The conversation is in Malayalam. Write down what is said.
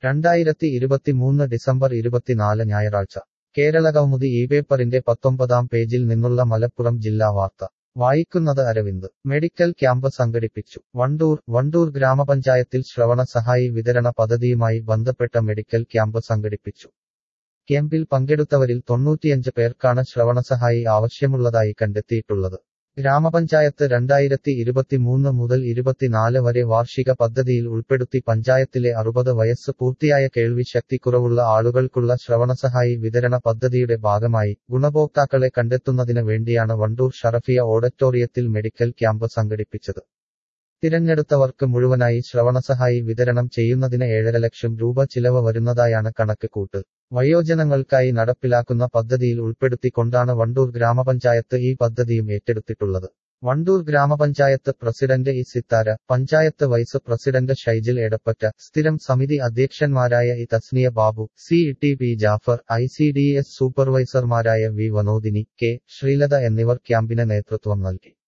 രണ്ടായിരത്തി ഇരുപത്തിമൂന്ന് ഡിസംബർ ഇരുപത്തിനാല് ഞായറാഴ്ച കേരള കൗമുദി ഈ പേപ്പറിന്റെ പത്തൊമ്പതാം പേജിൽ നിന്നുള്ള മലപ്പുറം ജില്ലാ വാർത്ത വായിക്കുന്നത് അരവിന്ദ് മെഡിക്കൽ ക്യാമ്പ് സംഘടിപ്പിച്ചു വണ്ടൂർ വണ്ടൂർ ഗ്രാമപഞ്ചായത്തിൽ ശ്രവണ സഹായി വിതരണ പദ്ധതിയുമായി ബന്ധപ്പെട്ട മെഡിക്കൽ ക്യാമ്പ് സംഘടിപ്പിച്ചു ക്യാമ്പിൽ പങ്കെടുത്തവരിൽ തൊണ്ണൂറ്റിയഞ്ച് പേർക്കാണ് ശ്രവണസഹായി ആവശ്യമുള്ളതായി കണ്ടെത്തിയിട്ടുള്ളത് ഗ്രാമപഞ്ചായത്ത് രണ്ടായിരത്തി ഇരുപത്തിമൂന്ന് മുതൽ ഇരുപത്തിനാല് വരെ വാർഷിക പദ്ധതിയിൽ ഉൾപ്പെടുത്തി പഞ്ചായത്തിലെ അറുപത് വയസ്സ് പൂർത്തിയായ കേൾവി ശക്തിക്കുറവുള്ള ആളുകൾക്കുള്ള ശ്രവണസഹായി വിതരണ പദ്ധതിയുടെ ഭാഗമായി ഗുണഭോക്താക്കളെ കണ്ടെത്തുന്നതിന് വേണ്ടിയാണ് വണ്ടൂർ ഷറഫിയ ഓഡിറ്റോറിയത്തിൽ മെഡിക്കൽ ക്യാമ്പ് സംഘടിപ്പിച്ചത് തിരഞ്ഞെടുത്തവർക്ക് മുഴുവനായി ശ്രവണസഹായി വിതരണം ചെയ്യുന്നതിന് ഏഴര ലക്ഷം രൂപ ചിലവ് വരുന്നതായാണ് കണക്ക് കൂട്ട് വയോജനങ്ങൾക്കായി നടപ്പിലാക്കുന്ന പദ്ധതിയിൽ ഉൾപ്പെടുത്തിക്കൊണ്ടാണ് വണ്ടൂർ ഗ്രാമപഞ്ചായത്ത് ഈ പദ്ധതിയും ഏറ്റെടുത്തിട്ടുള്ളത് വണ്ടൂർ ഗ്രാമപഞ്ചായത്ത് president E Sithara panchayat vice president Shyjil Edappatta സ്ഥിരം സമിതി അധ്യക്ഷന്മാരായ E Thasniya Babu C T P Jafar I C D S സൂപ്പർവൈസർമാരായ വി വനോദിനി കെ ശ്രീലത എന്നിവർ ക്യാമ്പിന് നേതൃത്വം നൽകി